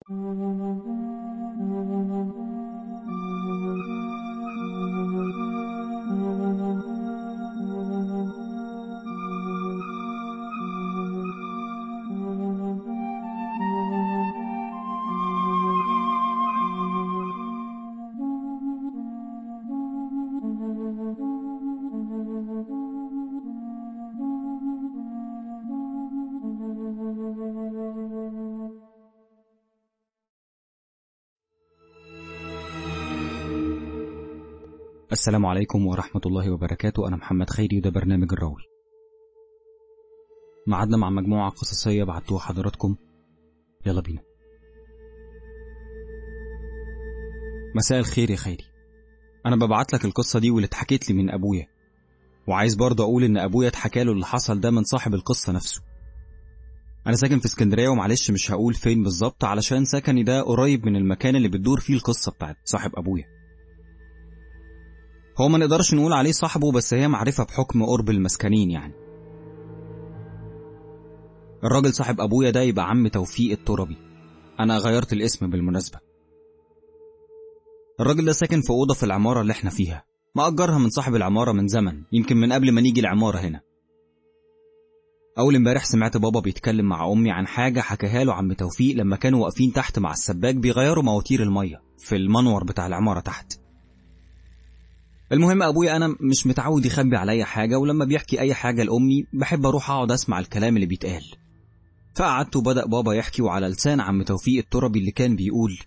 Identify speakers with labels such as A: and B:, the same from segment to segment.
A: السلام عليكم ورحمة الله وبركاته أنا محمد خيري وده برنامج الراوي معدنا مع مجموعة قصصية بعتوها حضراتكم يلا بينا مساء الخير يا خيري أنا ببعت لك القصة دي واللي اتحكيت لي من أبويا وعايز برضه أقول إن أبويا اتحكى له اللي حصل ده من صاحب القصة نفسه أنا ساكن في اسكندرية ومعلش مش هقول فين بالظبط علشان سكني ده قريب من المكان اللي بتدور فيه القصة بتاعت صاحب أبويا هو ما نقدرش نقول عليه صاحبه بس هي معرفة بحكم قرب المسكنين يعني الراجل صاحب أبويا ده يبقى عم توفيق التربي أنا غيرت الاسم بالمناسبة الراجل ده ساكن في أوضة في العمارة اللي احنا فيها مأجرها من صاحب العمارة من زمن يمكن من قبل ما نيجي العمارة هنا أول امبارح سمعت بابا بيتكلم مع أمي عن حاجة حكاها له عم توفيق لما كانوا واقفين تحت مع السباك بيغيروا مواتير المية في المنور بتاع العمارة تحت المهم ابويا انا مش متعود يخبي عليا حاجه ولما بيحكي اي حاجه لامي بحب اروح اقعد اسمع الكلام اللي بيتقال فقعدت وبدا بابا يحكي وعلى لسان عم توفيق التربي اللي كان بيقول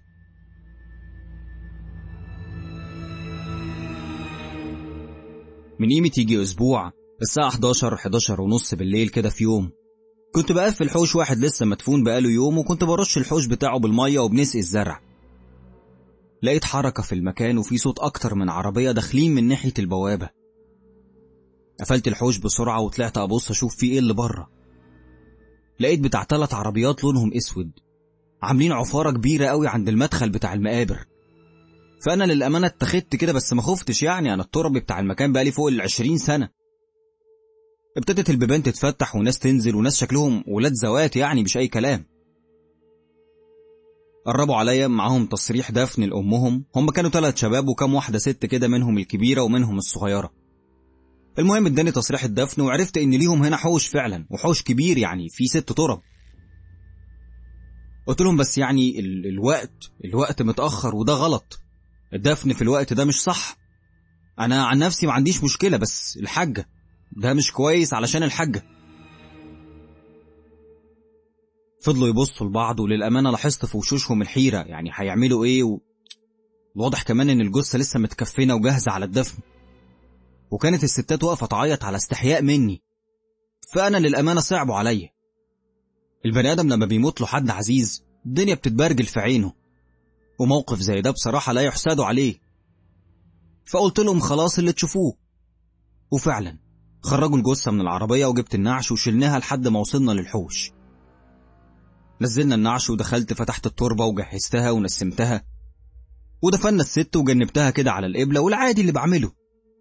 A: من قيمة يجي اسبوع الساعة 11 11 ونص بالليل كده في يوم كنت بقفل حوش واحد لسه مدفون بقاله يوم وكنت برش الحوش بتاعه بالمية وبنسقي الزرع لقيت حركة في المكان وفي صوت أكتر من عربية داخلين من ناحية البوابة قفلت الحوش بسرعة وطلعت أبص أشوف في إيه اللي بره لقيت بتاع تلات عربيات لونهم أسود عاملين عفارة كبيرة قوي عند المدخل بتاع المقابر فأنا للأمانة اتخذت كده بس ما خفتش يعني أنا التربي بتاع المكان بقالي فوق العشرين سنة ابتدت البيبان تتفتح وناس تنزل وناس شكلهم ولاد زوات يعني مش أي كلام قربوا عليا معاهم تصريح دفن لأمهم هم كانوا ثلاث شباب وكام واحدة ست كده منهم الكبيرة ومنهم الصغيرة المهم اداني تصريح الدفن وعرفت ان ليهم هنا حوش فعلا وحوش كبير يعني في ست ترب قلت لهم بس يعني ال الوقت الوقت متأخر وده غلط الدفن في الوقت ده مش صح انا عن نفسي ما عنديش مشكلة بس الحاجة ده مش كويس علشان الحاجة فضلوا يبصوا لبعض وللأمانة لاحظت في وشوشهم الحيرة يعني هيعملوا إيه و... واضح كمان إن الجثة لسه متكفنة وجاهزة على الدفن وكانت الستات واقفة تعيط على استحياء مني فأنا للأمانة صعبوا عليا البني آدم لما بيموت له حد عزيز الدنيا بتتبرجل في عينه وموقف زي ده بصراحة لا يحسدوا عليه فقلت لهم خلاص اللي تشوفوه وفعلا خرجوا الجثة من العربية وجبت النعش وشلناها لحد ما وصلنا للحوش نزلنا النعش ودخلت فتحت التربة وجهزتها ونسمتها ودفنا الست وجنبتها كده على القبلة والعادي اللي بعمله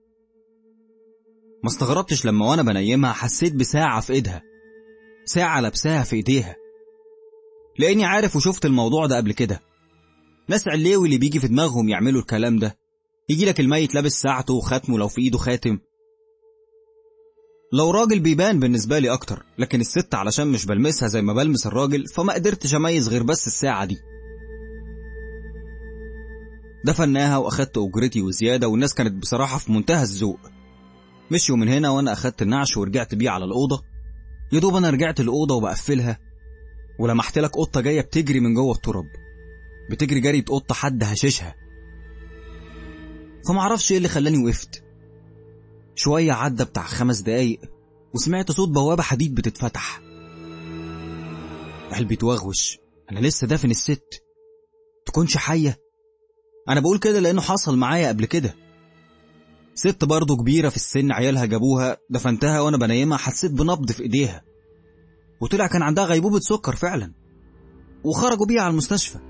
A: ما استغربتش لما وانا بنيمها حسيت بساعة في ايدها ساعة لابساها في ايديها لاني عارف وشفت الموضوع ده قبل كده ناس عليوي اللي بيجي في دماغهم يعملوا الكلام ده يجي لك الميت لابس ساعته وخاتمه لو في ايده خاتم لو راجل بيبان بالنسبة لي أكتر لكن الست علشان مش بلمسها زي ما بلمس الراجل فما قدرتش أميز غير بس الساعة دي دفناها وأخدت أجرتي وزيادة والناس كانت بصراحة في منتهى الذوق مشيوا من هنا وأنا أخدت النعش ورجعت بيه على الأوضة يا دوب أنا رجعت الأوضة وبقفلها ولمحت لك قطة جاية بتجري من جوه التراب بتجري جري قطة حد هششها فمعرفش ايه اللي خلاني وقفت شوية عدى بتاع خمس دقايق وسمعت صوت بوابة حديد بتتفتح قلبي توغوش أنا لسه دافن الست تكونش حية أنا بقول كده لأنه حصل معايا قبل كده ست برضه كبيرة في السن عيالها جابوها دفنتها وأنا بنيمها حسيت بنبض في إيديها وطلع كان عندها غيبوبة سكر فعلا وخرجوا بيها على المستشفى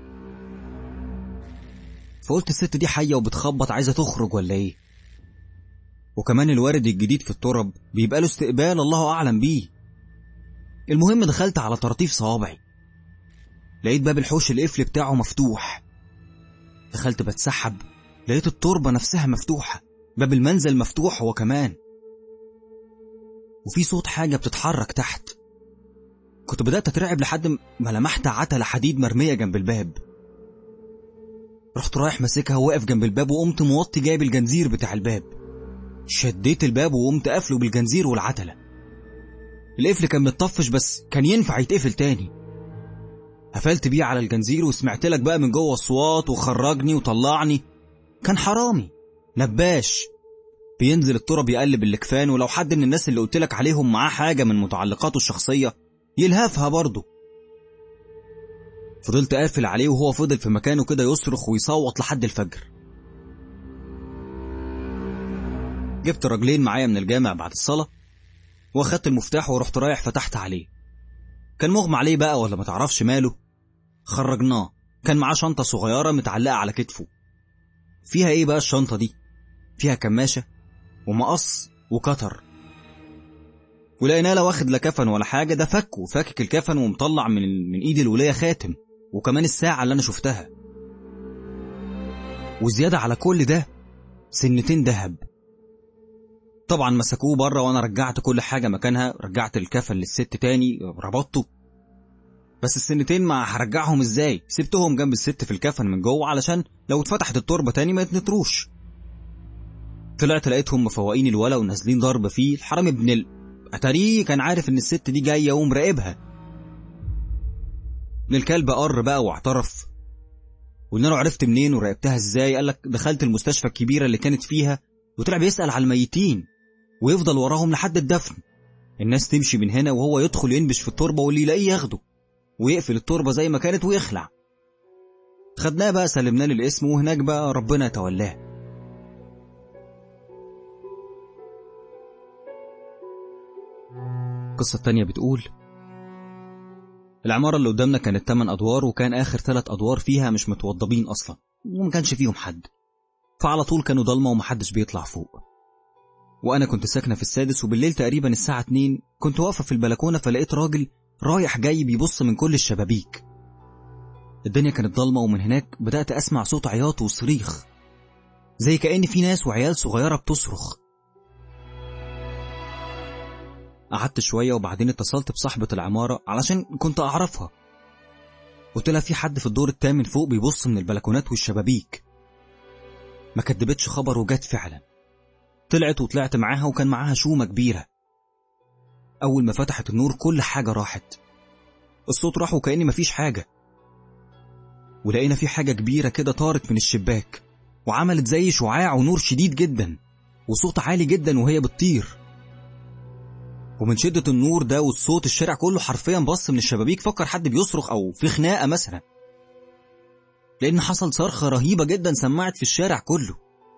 A: فقلت الست دي حية وبتخبط عايزة تخرج ولا إيه وكمان الوارد الجديد في الترب بيبقى له استقبال الله أعلم بيه المهم دخلت على طراطيف صوابعي لقيت باب الحوش القفل بتاعه مفتوح دخلت بتسحب لقيت التربة نفسها مفتوحة باب المنزل مفتوح هو كمان وفي صوت حاجة بتتحرك تحت كنت بدأت أترعب لحد ما لمحت عتلة حديد مرمية جنب الباب رحت رايح ماسكها وواقف جنب الباب وقمت موطي جايب الجنزير بتاع الباب شديت الباب وقمت قافله بالجنزير والعتلة القفل كان متطفش بس كان ينفع يتقفل تاني قفلت بيه على الجنزير وسمعت لك بقى من جوه الصوات وخرجني وطلعني كان حرامي نباش بينزل التراب يقلب اللكفان ولو حد من الناس اللي قلت لك عليهم معاه حاجة من متعلقاته الشخصية يلهفها برضه فضلت قافل عليه وهو فضل في مكانه كده يصرخ ويصوت لحد الفجر جبت راجلين معايا من الجامع بعد الصلاة واخدت المفتاح ورحت رايح فتحت عليه كان مغمى عليه بقى ولا ما تعرفش ماله خرجناه كان معاه شنطة صغيرة متعلقة على كتفه فيها ايه بقى الشنطة دي فيها كماشة ومقص وكتر ولقيناه لا واخد لا كفن ولا حاجة ده فكه فاكك الكفن ومطلع من من ايد الولية خاتم وكمان الساعة اللي انا شفتها وزيادة على كل ده سنتين دهب طبعا مسكوه بره وانا رجعت كل حاجة مكانها رجعت الكفن للست تاني ربطته بس السنتين ما هرجعهم ازاي سبتهم جنب الست في الكفن من جوه علشان لو اتفتحت التربة تاني ما يتنطروش طلعت لقيتهم مفوقين الولا ونازلين ضرب فيه الحرام ابن ال... اتاريه كان عارف ان الست دي جايه ومراقبها ابن الكلب قر بقى واعترف وان انا عرفت منين وراقبتها ازاي قال لك دخلت المستشفى الكبيره اللي كانت فيها وطلع بيسال على الميتين ويفضل وراهم لحد الدفن الناس تمشي من هنا وهو يدخل ينبش في التربه واللي يلاقيه ياخده ويقفل التربه زي ما كانت ويخلع خدناه بقى سلمناه للاسم وهناك بقى ربنا يتولاه القصة التانية بتقول العمارة اللي قدامنا كانت 8 أدوار وكان آخر ثلاث أدوار فيها مش متوضبين أصلا وما كانش فيهم حد فعلى طول كانوا ضلمة ومحدش بيطلع فوق وأنا كنت ساكنة في السادس وبالليل تقريبا الساعة 2 كنت واقفة في البلكونة فلقيت راجل رايح جاي بيبص من كل الشبابيك الدنيا كانت ضلمة ومن هناك بدأت أسمع صوت عياط وصريخ زي كأن في ناس وعيال صغيرة بتصرخ قعدت شوية وبعدين اتصلت بصاحبة العمارة علشان كنت أعرفها قلت لها في حد في الدور التامن فوق بيبص من البلكونات والشبابيك ما كدبتش خبر وجت فعلا طلعت وطلعت معاها وكان معاها شومة كبيرة أول ما فتحت النور كل حاجة راحت الصوت راح وكأن مفيش حاجة ولقينا في حاجة كبيرة كده طارت من الشباك وعملت زي شعاع ونور شديد جدا وصوت عالي جدا وهي بتطير ومن شدة النور ده والصوت الشارع كله حرفيا بص من الشبابيك فكر حد بيصرخ أو في خناقة مثلا لأن حصل صرخة رهيبة جدا سمعت في الشارع كله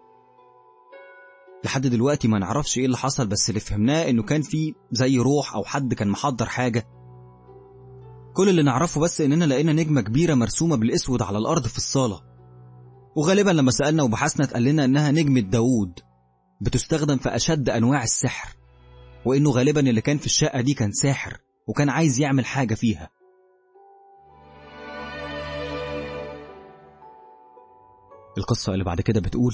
A: لحد دلوقتي ما نعرفش ايه اللي حصل بس اللي فهمناه انه كان في زي روح او حد كان محضر حاجة كل اللي نعرفه بس اننا لقينا نجمة كبيرة مرسومة بالاسود على الارض في الصالة وغالبا لما سألنا وبحثنا اتقال لنا انها نجمة داوود بتستخدم في اشد انواع السحر وانه غالبا اللي كان في الشقة دي كان ساحر وكان عايز يعمل حاجة فيها القصة اللي بعد كده بتقول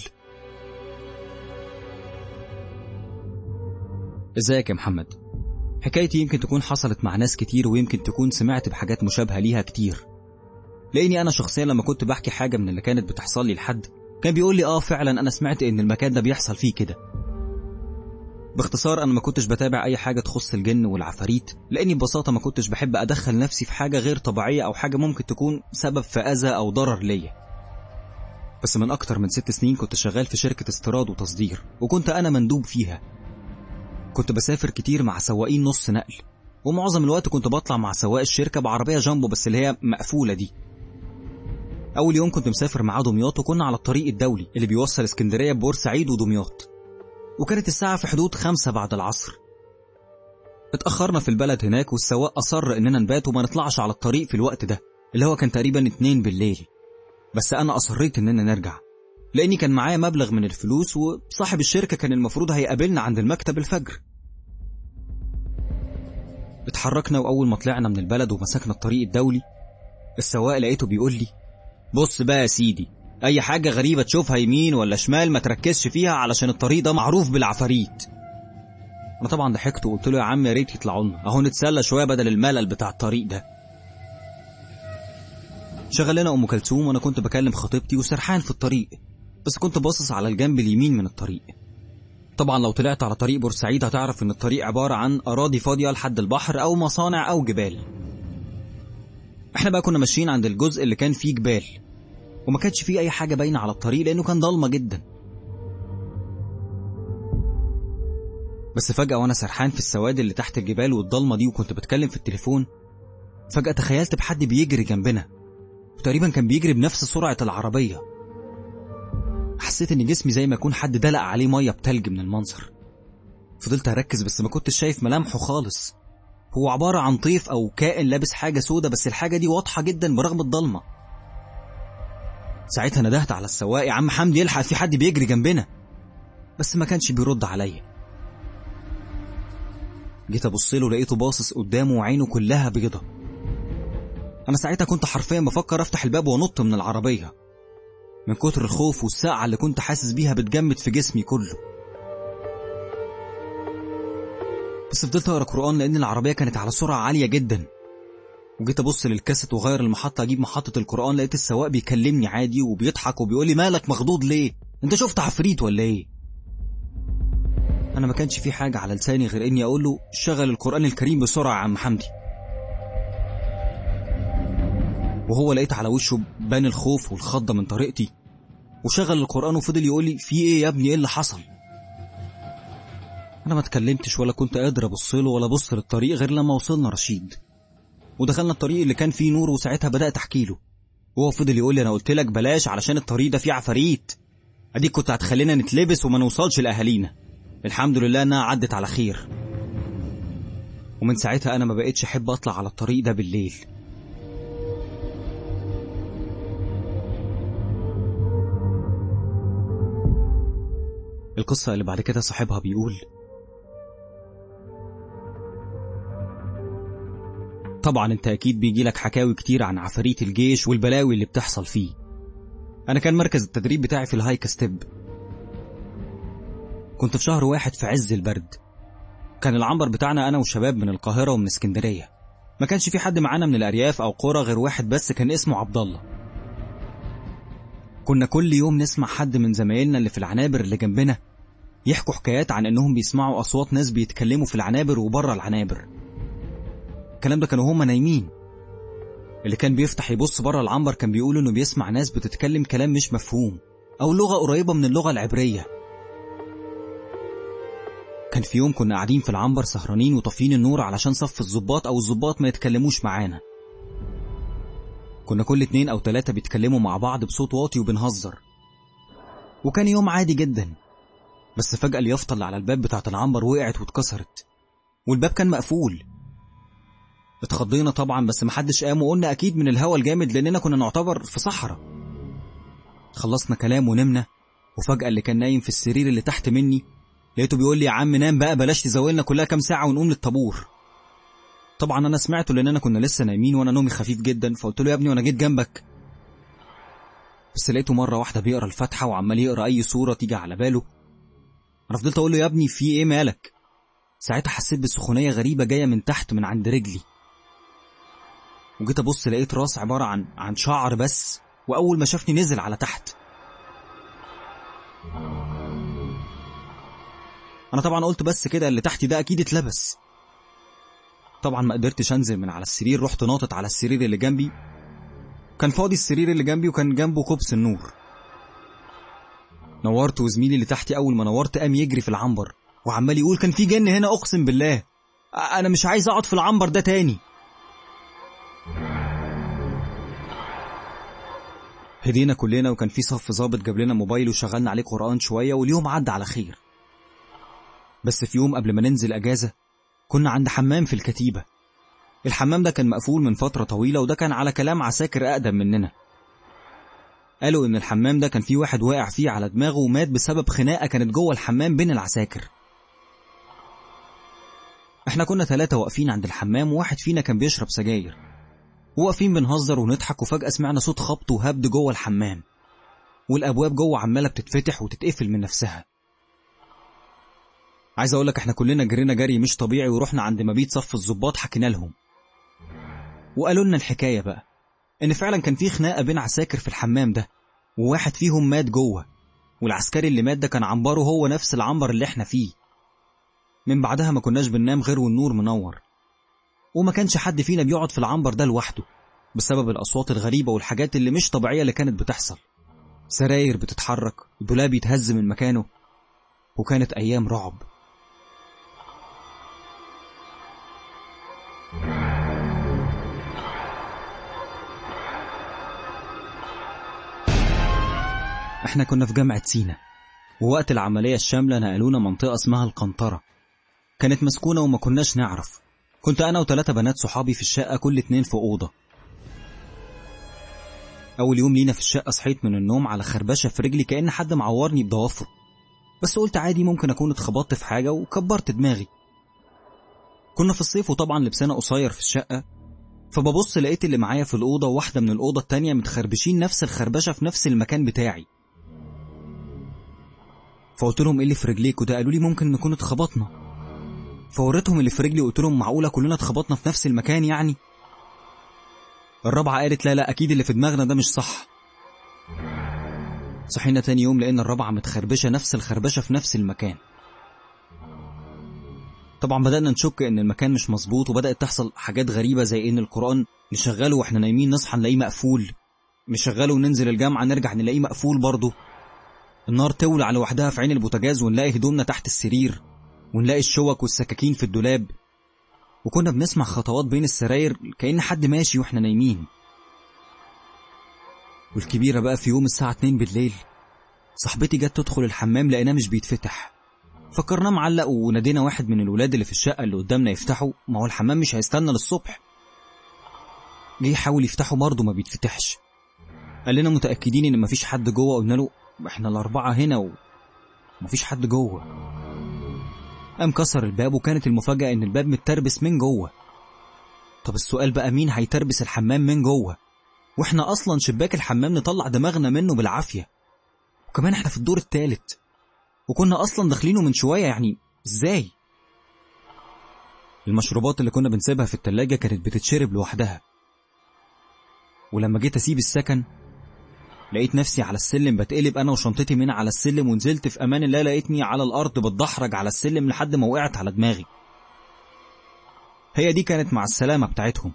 A: ازيك يا محمد حكايتي يمكن تكون حصلت مع ناس كتير ويمكن تكون سمعت بحاجات مشابهة ليها كتير لاني انا شخصيا لما كنت بحكي حاجة من اللي كانت بتحصل لي لحد كان بيقول لي اه فعلا انا سمعت ان المكان ده بيحصل فيه كده باختصار انا ما كنتش بتابع اي حاجة تخص الجن والعفاريت لاني ببساطة ما كنتش بحب ادخل نفسي في حاجة غير طبيعية او حاجة ممكن تكون سبب في اذى او ضرر ليا بس من اكتر من ست سنين كنت شغال في شركة استيراد وتصدير وكنت انا مندوب فيها كنت بسافر كتير مع سواقين نص نقل ومعظم الوقت كنت بطلع مع سواق الشركة بعربية جامبو بس اللي هي مقفولة دي أول يوم كنت مسافر معاه دمياط وكنا على الطريق الدولي اللي بيوصل اسكندرية ببورسعيد ودمياط وكانت الساعة في حدود خمسة بعد العصر اتأخرنا في البلد هناك والسواق أصر إننا نبات وما نطلعش على الطريق في الوقت ده اللي هو كان تقريبا اتنين بالليل بس أنا أصريت إننا نرجع لأني كان معايا مبلغ من الفلوس وصاحب الشركة كان المفروض هيقابلنا عند المكتب الفجر اتحركنا وأول ما طلعنا من البلد ومسكنا الطريق الدولي السواق لقيته بيقول لي بص بقى يا سيدي اي حاجة غريبة تشوفها يمين ولا شمال ما تركزش فيها علشان الطريق ده معروف بالعفاريت انا طبعا ضحكت وقلت له يا عم يا ريت يطلعوا لنا اهو نتسلى شويه بدل الملل بتاع الطريق ده شغل لنا ام كلثوم وانا كنت بكلم خطيبتي وسرحان في الطريق بس كنت باصص على الجنب اليمين من الطريق طبعا لو طلعت على طريق بورسعيد هتعرف ان الطريق عباره عن اراضي فاضيه لحد البحر او مصانع او جبال احنا بقى كنا ماشيين عند الجزء اللي كان فيه جبال وما كانش فيه اي حاجه باينه على الطريق لانه كان ضلمه جدا بس فجأة وأنا سرحان في السواد اللي تحت الجبال والضلمة دي وكنت بتكلم في التليفون فجأة تخيلت بحد بيجري جنبنا وتقريبا كان بيجري بنفس سرعة العربية حسيت إن جسمي زي ما يكون حد دلق عليه مية بتلج من المنظر فضلت أركز بس ما كنتش شايف ملامحه خالص هو عبارة عن طيف أو كائن لابس حاجة سودة بس الحاجة دي واضحة جدا برغم الضلمة ساعتها ندهت على السواق يا عم حمدي الحق في حد بيجري جنبنا بس ما كانش بيرد عليا جيت ابص له لقيته باصص قدامه وعينه كلها بيضة انا ساعتها كنت حرفيا بفكر افتح الباب وانط من العربية من كتر الخوف والساعة اللي كنت حاسس بيها بتجمد في جسمي كله بس فضلت اقرا قرآن لان العربية كانت على سرعة عالية جدا وجيت ابص للكاسيت وغير المحطة اجيب محطة القرآن لقيت السواق بيكلمني عادي وبيضحك وبيقول لي مالك مخضوض ليه انت شفت عفريت ولا ايه انا ما كانش في حاجه على لساني غير اني اقول له شغل القران الكريم بسرعه يا عم حمدي وهو لقيت على وشه بان الخوف والخضه من طريقتي وشغل القران وفضل يقول لي في ايه يا ابني ايه اللي حصل انا ما اتكلمتش ولا كنت قادر ابص له ولا ابص للطريق غير لما وصلنا رشيد ودخلنا الطريق اللي كان فيه نور وساعتها بدات احكي له وهو فضل يقول لي انا قلت لك بلاش علشان الطريق ده فيه عفاريت اديك كنت هتخلينا نتلبس وما نوصلش لاهالينا الحمد لله انها عدت على خير ومن ساعتها انا ما بقتش احب اطلع على الطريق ده بالليل القصة اللي بعد كده صاحبها بيقول طبعا انت اكيد بيجيلك حكاوي كتير عن عفاريت الجيش والبلاوي اللي بتحصل فيه انا كان مركز التدريب بتاعي في الهايك ستيب كنت في شهر واحد في عز البرد كان العنبر بتاعنا أنا وشباب من القاهرة ومن اسكندرية ما كانش في حد معانا من الأرياف أو قرى غير واحد بس كان اسمه عبد الله كنا كل يوم نسمع حد من زمايلنا اللي في العنابر اللي جنبنا يحكوا حكايات عن انهم بيسمعوا اصوات ناس بيتكلموا في العنابر وبره العنابر الكلام ده كانوا هما نايمين اللي كان بيفتح يبص بره العنبر كان بيقول انه بيسمع ناس بتتكلم كلام مش مفهوم او لغه قريبه من اللغه العبريه كان في يوم كنا قاعدين في العنبر سهرانين وطافيين النور علشان صف الظباط او الظباط ما يتكلموش معانا كنا كل اتنين او تلاتة بيتكلموا مع بعض بصوت واطي وبنهزر وكان يوم عادي جدا بس فجأة اليافطة اللي على الباب بتاعت العنبر وقعت واتكسرت والباب كان مقفول اتخضينا طبعا بس محدش قام وقلنا اكيد من الهوا الجامد لاننا كنا نعتبر في صحراء خلصنا كلام ونمنا وفجأة اللي كان نايم في السرير اللي تحت مني لقيته بيقول لي يا عم نام بقى بلاش تزولنا كلها كام ساعة ونقوم للطابور طبعا انا سمعته لاننا كنا لسه نايمين وانا نومي خفيف جدا فقلت له يا ابني وانا جيت جنبك بس لقيته مرة واحدة بيقرا الفاتحة وعمال يقرا أي صورة تيجي على باله أنا فضلت أقول له يا ابني في إيه مالك ساعتها حسيت بسخونية غريبة جاية من تحت من عند رجلي وجيت أبص لقيت راس عبارة عن عن شعر بس وأول ما شافني نزل على تحت أنا طبعا قلت بس كده اللي تحتي ده أكيد اتلبس طبعا ما قدرتش أنزل من على السرير رحت ناطط على السرير اللي جنبي كان فاضي السرير اللي جنبي وكان جنبه كوبس النور نورت وزميلي اللي تحتي اول ما نورت قام يجري في العنبر وعمال يقول كان في جن هنا اقسم بالله انا مش عايز اقعد في العنبر ده تاني هدينا كلنا وكان في صف ظابط جاب لنا موبايل وشغلنا عليه قرآن شوية واليوم عدى على خير بس في يوم قبل ما ننزل أجازة كنا عند حمام في الكتيبة الحمام ده كان مقفول من فترة طويلة وده كان على كلام عساكر أقدم مننا قالوا إن الحمام ده كان فيه واحد واقع فيه على دماغه ومات بسبب خناقة كانت جوه الحمام بين العساكر احنا كنا ثلاثة واقفين عند الحمام وواحد فينا كان بيشرب سجاير وواقفين بنهزر ونضحك وفجأة سمعنا صوت خبط وهبد جوه الحمام والأبواب جوه عمالة بتتفتح وتتقفل من نفسها عايز أقول لك احنا كلنا جرينا جري مش طبيعي ورحنا عند مبيت صف الظباط حكينا لهم وقالوا لنا الحكاية بقى إن فعلا كان في خناقة بين عساكر في الحمام ده وواحد فيهم مات جوه والعسكري اللي مات ده كان عنبره هو نفس العنبر اللي احنا فيه من بعدها ما كناش بننام غير والنور منور وما كانش حد فينا بيقعد في العنبر ده لوحده بسبب الأصوات الغريبة والحاجات اللي مش طبيعية اللي كانت بتحصل سراير بتتحرك دولاب يتهز من مكانه وكانت أيام رعب احنا كنا في جامعة سينا ووقت العملية الشاملة نقلونا منطقة اسمها القنطرة كانت مسكونة وما كناش نعرف كنت أنا وثلاثة بنات صحابي في الشقة كل اتنين في أوضة أول يوم لينا في الشقة صحيت من النوم على خربشة في رجلي كأن حد معورني بضوافره بس قلت عادي ممكن أكون اتخبطت في حاجة وكبرت دماغي كنا في الصيف وطبعا لبسنا قصير في الشقة فببص لقيت اللي معايا في الأوضة وواحدة من الأوضة التانية متخربشين نفس الخربشة في نفس المكان بتاعي فقلت لهم ايه اللي في رجليك وده قالوا لي ممكن نكون اتخبطنا فوريتهم اللي في رجلي وقلت لهم معقوله كلنا اتخبطنا في نفس المكان يعني الرابعه قالت لا لا اكيد اللي في دماغنا ده مش صح صحينا تاني يوم لقينا الرابعه متخربشه نفس الخربشه في نفس المكان طبعا بدأنا نشك ان المكان مش مظبوط وبدأت تحصل حاجات غريبة زي ان القرآن نشغله واحنا نايمين نصحى نلاقيه مقفول نشغله وننزل الجامعة نرجع نلاقيه مقفول برضه النار تولع لوحدها في عين البوتاجاز ونلاقي هدومنا تحت السرير ونلاقي الشوك والسكاكين في الدولاب وكنا بنسمع خطوات بين السراير كأن حد ماشي واحنا نايمين والكبيرة بقى في يوم الساعة 2 بالليل صاحبتي جت تدخل الحمام لقيناه مش بيتفتح فكرناه معلق ونادينا واحد من الولاد اللي في الشقة اللي قدامنا يفتحه ما هو الحمام مش هيستنى للصبح جه يحاول يفتحه برضه ما بيتفتحش قال لنا متأكدين إن مفيش حد جوه قلنا له احنا الأربعة هنا ومفيش حد جوه قام كسر الباب وكانت المفاجأة إن الباب متربس من جوه طب السؤال بقى مين هيتربس الحمام من جوه واحنا أصلا شباك الحمام نطلع دماغنا منه بالعافية وكمان احنا في الدور التالت وكنا أصلا داخلينه من شوية يعني ازاي المشروبات اللي كنا بنسيبها في التلاجة كانت بتتشرب لوحدها ولما جيت أسيب السكن لقيت نفسي على السلم بتقلب انا وشنطتي من على السلم ونزلت في امان الله لقيتني على الارض بتدحرج على السلم لحد ما وقعت على دماغي هي دي كانت مع السلامة بتاعتهم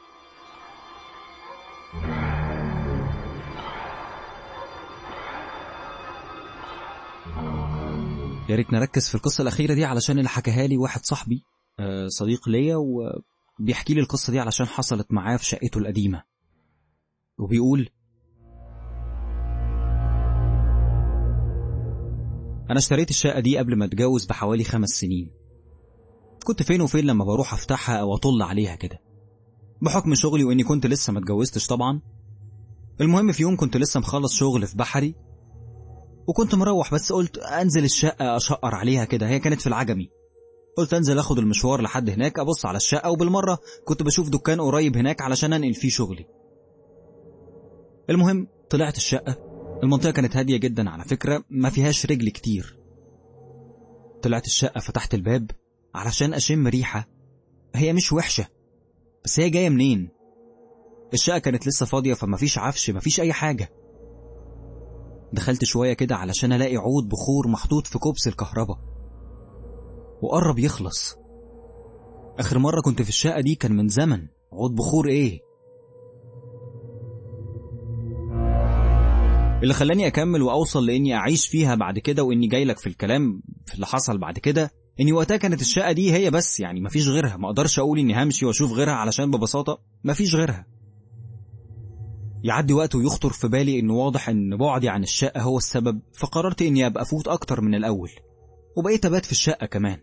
A: يا ريت نركز في القصة الأخيرة دي علشان اللي حكاها لي واحد صاحبي آه، صديق ليا وبيحكي لي القصة دي علشان حصلت معاه في شقته القديمة وبيقول أنا اشتريت الشقة دي قبل ما أتجوز بحوالي خمس سنين كنت فين وفين لما بروح أفتحها أو أطل عليها كده بحكم شغلي وإني كنت لسه ما اتجوزتش طبعا المهم في يوم كنت لسه مخلص شغل في بحري وكنت مروح بس قلت أنزل الشقة أشقر عليها كده هي كانت في العجمي قلت أنزل أخد المشوار لحد هناك أبص على الشقة وبالمرة كنت بشوف دكان قريب هناك علشان أنقل فيه شغلي المهم طلعت الشقة المنطقة كانت هادية جدا على فكرة ما فيهاش رجل كتير طلعت الشقة فتحت الباب علشان أشم ريحة هي مش وحشة بس هي جاية منين الشقة كانت لسه فاضية فمفيش عفش مفيش أي حاجة دخلت شوية كده علشان ألاقي عود بخور محطوط في كوبس الكهرباء وقرب يخلص آخر مرة كنت في الشقة دي كان من زمن عود بخور إيه اللي خلاني اكمل واوصل لاني اعيش فيها بعد كده واني جاي لك في الكلام في اللي حصل بعد كده اني وقتها كانت الشقه دي هي بس يعني مفيش غيرها ما اقدرش اقول اني همشي واشوف غيرها علشان ببساطه مفيش غيرها يعدي وقت ويخطر في بالي انه واضح ان بعدي عن الشقه هو السبب فقررت اني ابقى افوت اكتر من الاول وبقيت ابات في الشقه كمان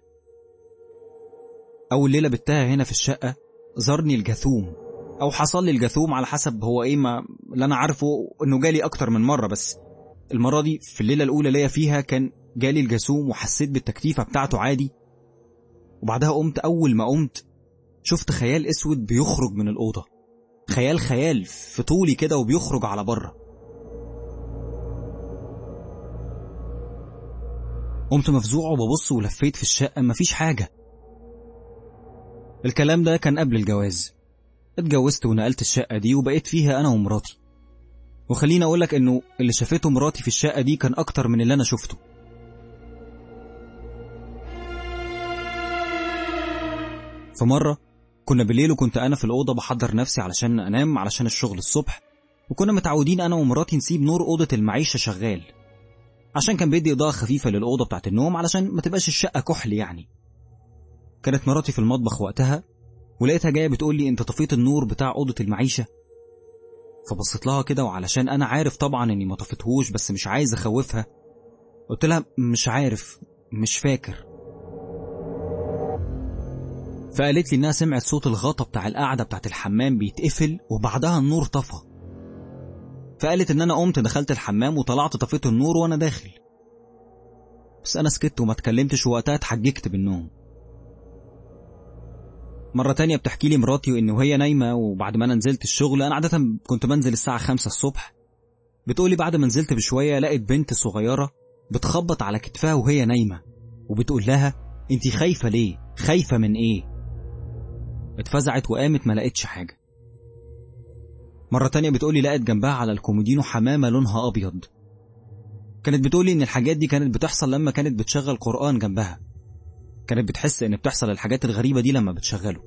A: اول ليله بتها هنا في الشقه زارني الجاثوم او حصل لي الجاثوم على حسب هو ايه ما اللي انا عارفه انه جالي اكتر من مره بس المره دي في الليله الاولى ليا فيها كان جالي الجاثوم وحسيت بالتكتيفه بتاعته عادي وبعدها قمت اول ما قمت شفت خيال اسود بيخرج من الاوضه خيال خيال في طولي كده وبيخرج على بره قمت مفزوع وببص ولفيت في الشقة مفيش حاجة الكلام ده كان قبل الجواز اتجوزت ونقلت الشقة دي وبقيت فيها أنا ومراتي وخليني أقولك إنه اللي شافته مراتي في الشقة دي كان أكتر من اللي أنا شفته فمرة كنا بالليل وكنت أنا في الأوضة بحضر نفسي علشان أنام علشان الشغل الصبح وكنا متعودين أنا ومراتي نسيب نور أوضة المعيشة شغال عشان كان بيدي إضاءة خفيفة للأوضة بتاعت النوم علشان ما تبقاش الشقة كحل يعني كانت مراتي في المطبخ وقتها ولقيتها جاية بتقول لي أنت طفيت النور بتاع أوضة المعيشة فبصيت لها كده وعلشان أنا عارف طبعا إني ما طفيتهوش بس مش عايز أخوفها قلت لها مش عارف مش فاكر فقالت لي إنها سمعت صوت الغطا بتاع القعدة بتاعت الحمام بيتقفل وبعدها النور طفى فقالت إن أنا قمت دخلت الحمام وطلعت طفيت النور وأنا داخل بس أنا سكت وما اتكلمتش ووقتها اتحججت بالنوم مرة تانية بتحكي لي مراتي إن وهي نايمة وبعد ما أنا نزلت الشغل أنا عادة كنت بنزل الساعة خمسة الصبح بتقولي بعد ما نزلت بشوية لقيت بنت صغيرة بتخبط على كتفها وهي نايمة وبتقول لها انتي خايفة ليه؟ خايفة من ايه؟ اتفزعت وقامت ما لقيتش حاجة مرة تانية بتقولي لقت جنبها على الكومودينو حمامة لونها أبيض كانت بتقولي إن الحاجات دي كانت بتحصل لما كانت بتشغل قرآن جنبها كانت بتحس إن بتحصل الحاجات الغريبة دي لما بتشغله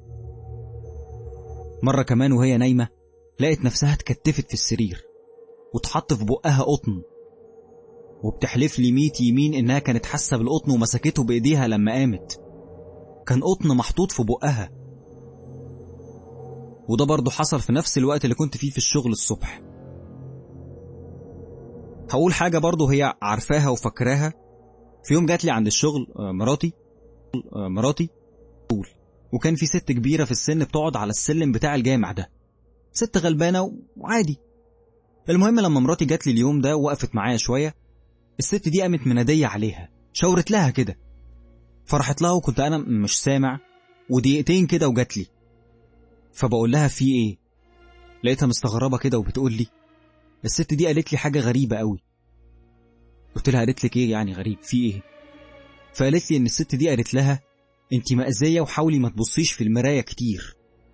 A: مرة كمان وهي نايمة لقت نفسها اتكتفت في السرير واتحط في بقها قطن وبتحلف لي ميت يمين إنها كانت حاسة بالقطن ومسكته بإيديها لما قامت كان قطن محطوط في بقها وده برضه حصل في نفس الوقت اللي كنت فيه في الشغل الصبح هقول حاجة برضه هي عارفاها وفاكراها في يوم جات لي عند الشغل آه، مراتي آه، مراتي طول وكان في ست كبيرة في السن بتقعد على السلم بتاع الجامع ده ست غلبانة وعادي المهم لما مراتي جات لي اليوم ده وقفت معايا شوية الست دي قامت منادية عليها شاورت لها كده فرحت لها وكنت أنا مش سامع ودقيقتين كده وجات لي فبقول لها في ايه لقيتها مستغربة كده وبتقول لي الست دي قالت لي حاجة غريبة قوي قلت لها قالت لك ايه يعني غريب في ايه فقالت لي ان الست دي قالت لها انت مأذية وحاولي ما تبصيش في المراية كتير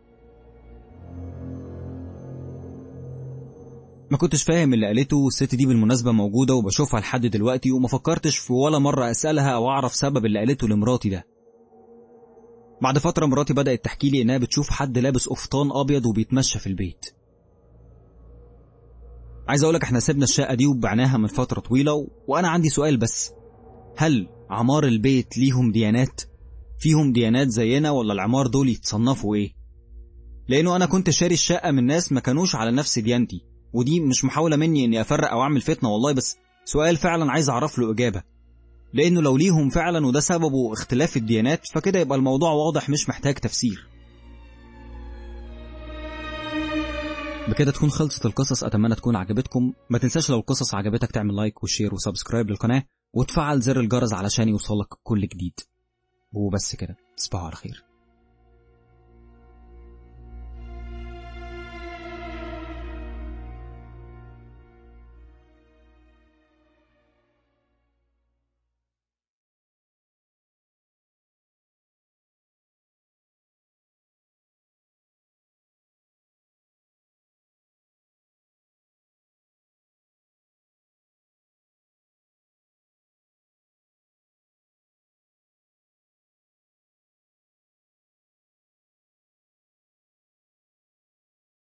A: ما كنتش فاهم اللي قالته الست دي بالمناسبة موجودة وبشوفها لحد دلوقتي وما فكرتش في ولا مرة أسألها أو أعرف سبب اللي قالته لمراتي ده بعد فترة مراتي بدأت تحكي لي إنها بتشوف حد لابس قفطان أبيض وبيتمشى في البيت عايز أقولك إحنا سيبنا الشقة دي وبعناها من فترة طويلة و... وأنا عندي سؤال بس هل عمار البيت ليهم ديانات؟ فيهم ديانات زينا ولا العمار دول يتصنفوا إيه؟ لأنه أنا كنت شاري الشقة من ناس ما كانوش على نفس ديانتي ودي مش محاولة مني إني أفرق أو أعمل فتنة والله بس سؤال فعلا عايز أعرف له إجابة لأنه لو ليهم فعلا وده سببه اختلاف الديانات فكده يبقى الموضوع واضح مش محتاج تفسير بكده تكون خلصت القصص أتمنى تكون عجبتكم ما تنساش لو القصص عجبتك تعمل لايك وشير وسبسكرايب للقناة وتفعل زر الجرس علشان يوصلك كل جديد وبس كده تصبحوا على خير